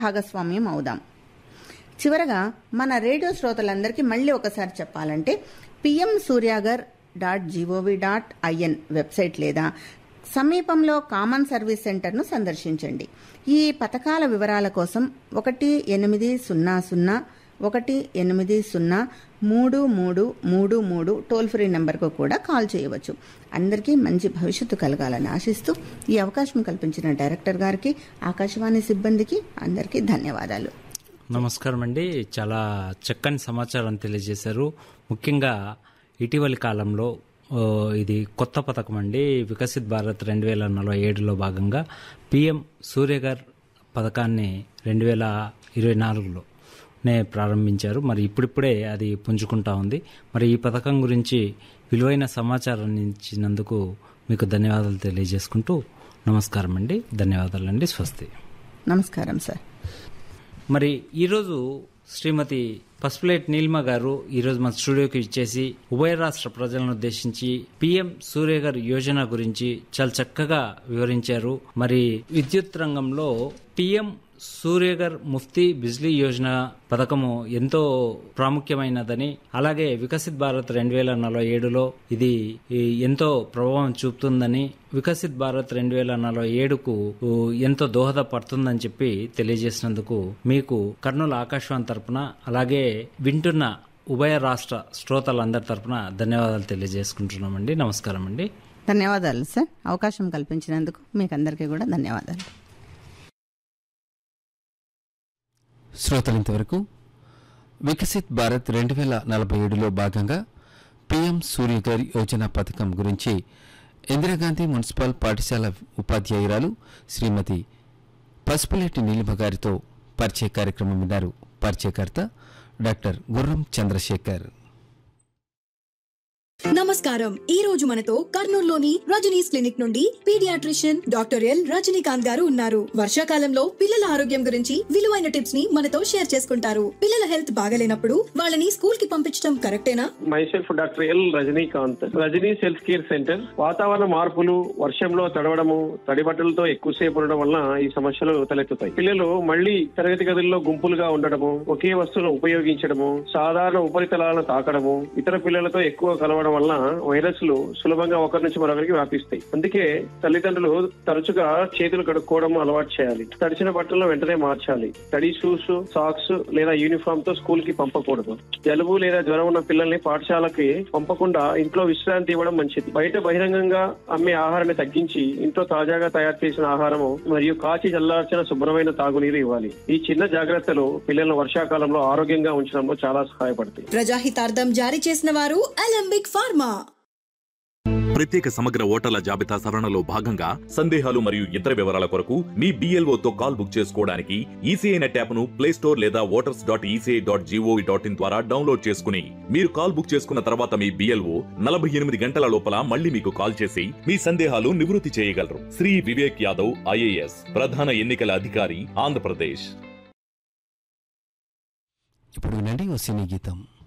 భాగస్వామ్యం అవుదాం చివరగా మన రేడియో శ్రోతలందరికీ మళ్ళీ ఒకసారి చెప్పాలంటే PM Suryaghar dot gov dot in website లేదా సమీపంలో కామన్ సర్వీస్ సెంటర్ను సందర్శించండి ఈ పథకాల వివరాల కోసం ఒకటి ఎనిమిది సున్నా సున్నా ఒకటి ఎనిమిది సున్నా మూడు మూడు మూడు మూడు టోల్ ఫ్రీ నెంబర్కు కూడా కాల్ చేయవచ్చు అందరికీ మంచి భవిష్యత్తు కలగాలని ఆశిస్తూ ఈ అవకాశం కల్పించిన డైరెక్టర్ గారికి ఆకాశవాణి సిబ్బందికి అందరికీ ధన్యవాదాలు నమస్కారం అండి చాలా చక్కని సమాచారం తెలియజేశారు ముఖ్యంగా ఇటీవలి కాలంలో ఓ, ఇది కొత్త పథకం అండి వికసిత్ భారత్ రెండు వేల నలభై ఏడులో భాగంగా పిఎం సూర్యగర్ పథకాన్ని రెండు వేల ఇరవై నాలుగులోనే ప్రారంభించారు మరి ఇప్పుడిప్పుడే అది పుంజుకుంటా ఉంది మరి ఈ పథకం గురించి విలువైన సమాచారం ఇచ్చినందుకు మీకు ధన్యవాదాలు తెలియజేసుకుంటూ నమస్కారం అండి ధన్యవాదాలండి స్వస్తి నమస్కారం సార్ మరి ఈరోజు శ్రీమతి పసుపులేట్ నీలిమ గారు ఈరోజు మన స్టూడియోకి ఇచ్చేసి ఉభయ రాష్ట్ర ప్రజలను ఉద్దేశించి పిఎం సూర్యగర్ యోజన గురించి చాలా చక్కగా వివరించారు మరి విద్యుత్ రంగంలో పిఎం సూర్యగర్ ముఫ్తీ బిజ్లీ యోజన పథకము ఎంతో ప్రాముఖ్యమైనదని అలాగే వికసిత్ భారత్ రెండు వేల నలభై ఏడులో ఇది ఈ, ఎంతో ప్రభావం చూపుతుందని వికసిత్ భారత్ రెండు వేల నలభై ఏడుకు ఊ, ఎంతో దోహదపడుతుందని చెప్పి తెలియజేసినందుకు మీకు కర్నూలు ఆకాశవాణి తరపున అలాగే వింటున్న ఉభయ రాష్ట్ర శ్రోతలందరి తరపున ధన్యవాదాలు తెలియజేసుకుంటున్నామండి నమస్కారం అండి ధన్యవాదాలు సార్ అవకాశం కల్పించినందుకు మీకు అందరికీ కూడా ధన్యవాదాలు శ్రోతలింతవరకు వికసిత్ భారత్ రెండు వేల నలభై ఏడులో భాగంగా పిఎం సూర్యగర్ యోజన పథకం గురించి ఇందిరాగాంధీ మున్సిపల్ పాఠశాల ఉపాధ్యాయురాలు శ్రీమతి పసుపులేటి నీలిమ గారితో పరిచయ కార్యక్రమం విన్నారు పరిచయకర్త డాక్టర్ గుర్రం చంద్రశేఖర్ నమస్కారం ఈ రోజు మనతో కర్నూలులోని రజనీస్ క్లినిక్ నుండి paediatrician doctor L Rajinikanth garu ఉన్నారు వర్షాకాలంలో పిల్లల ఆరోగ్యం గురించి విలువైన టిప్స్ ని మనతో షేర్ చేసుకుంటారు పిల్లల హెల్త్ బాగలేనప్పుడు వాళ్ళని స్కూల్ కి పంపించడం కరెక్టేనా myself doctor L Rajinikanth Rajini's health care centre వాతావరణ మార్పులు వర్షంలో తడవడము తడి బట్టలతో ఎక్కువసేపు ఉండడం వలన ఈ సమస్యలు తలెత్తుతాయి పిల్లలు మళ్ళీ తరగతి గదుల్లో గుంపులుగా ఉండడము ఒకే వస్తువును ఉపయోగించడము సాధారణ ఉపరితలాలను తాకడము ఇతర పిల్లలతో ఎక్కువ కలవడం వలన వైరస్లు సులభంగా ఒకరి నుంచి మరొకరికి వ్యాపిస్తాయి అందుకే తల్లిదండ్రులు తరచుగా చేతులు కడుక్కోవడం అలవాటు చేయాలి తడిచిన బట్టలను వెంటనే మార్చాలి తడి షూస్ సాక్స్ లేదా యూనిఫామ్ తో స్కూల్ కి పంపకూడదు జలుబు లేదా జ్వరం ఉన్న పిల్లల్ని పాఠశాలకి పంపకుండా ఇంట్లో విశ్రాంతి ఇవ్వడం మంచిది బయట బహిరంగంగా అమ్మే ఆహారాన్ని తగ్గించి ఇంట్లో తాజాగా తయారు చేసిన ఆహారము మరియు కాచి చల్లార్చిన శుభ్రమైన తాగునీరు ఇవ్వాలి ఈ చిన్న జాగ్రత్తలు పిల్లలను వర్షాకాలంలో ఆరోగ్యంగా ఉంచడంలో చాలా సహాయపడతాయి ప్రజాహితార్థం జారీ చేసిన వారు అలంబిక్ ఫార్మా ప్రత్యేక సమగ్ర ఓటర్ల జాబితా సవరణలో భాగంగా సందేహాలు మరియు ఇతర వివరాల కొరకు మీ BLO తో కాల్ బుక్ చేసుకోవడానికి ఈసీఐ నెట్ యాప్ను ప్లే స్టోర్ లేదా voters dot ECI dot gov dot in ద్వారా డౌన్లోడ్ చేసుకుని మీరు కాల్ బుక్ చేసుకున్న తర్వాత మీ బిఎల్ఓ నలభై ఎనిమిది గంటల లోపల మళ్ళీ మీకు కాల్ చేసి మీ సందేహాలు నివృత్తి చేయగలరు శ్రీ వివేక్ యాదవ్ ఐఏఎస్ ప్రధాన ఎన్నికల అధికారి ఆంధ్రప్రదేశ్ ఇప్పుడు వినండి ఓ సినీ గీతం